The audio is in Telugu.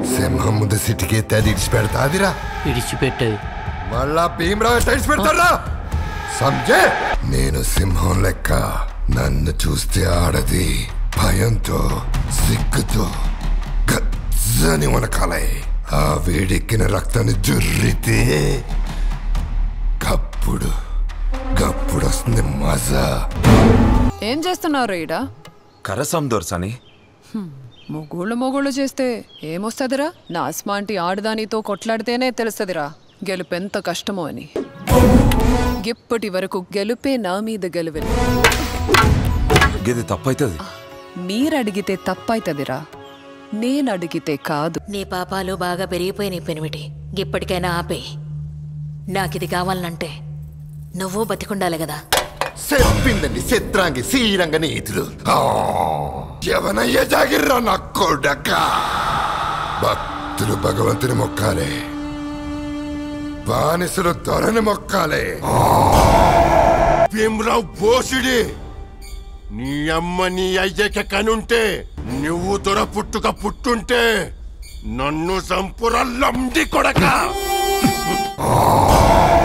సింహం ముందు సిటికెత్తే అది ఇడిచి పెడతాదిరా విడిచిపెట్టదు మళ్ళా భీమరావు ఎట్లా ఇడిచి పెడతారా సంజే నేను సింహం లెక్క నన్ను చూస్తే ఆడది భయంతో సిగ్గుతో గజ్జని వనకాలే ఆ వేడెక్కిన రక్తాన్ని జుర్రితే గప్పుడు గప్పుడు వస్తుంది మజా ఏం చేస్తున్నారు ఈడ కరసాం దొరసని మొగోళ్ళు మొగోళ్ళు చేస్తే ఏమొస్తుందిరా నా అస్మాంటి ఆడదానితో కొట్లాడితేనే తెలుస్తుందిరా గెలుపెంత కష్టమో అని ఇప్పటి వరకు గెలుపే నా మీద గెలువెలు గిది తప్పైతుంది మీరడిగితే తప్పైతదిరా నేనడిగితే కాదు నీ పాపాలు బాగా పెరిగిపోయినాయి పెనిమిటి ఇప్పటికైనా ఆపే నాకిది కావాలనంటే నువ్వు బతికుండాలి కదా చెప్పిందండి చిత్రాంగి శ్రీరంగ నీతులు ఆ, ఎవనయ్య జాగిర్రా నా కొడక భక్తులు భగవంతుని మొక్కాలే బానిసలు దొరని మొక్కాలే భీమరావు బోసుడి నీ అమ్మ నీ అయ్యక కనుంటే నువ్వు దొర పుట్టుక పుట్టుంటే నన్ను సంపుర లండి కొడక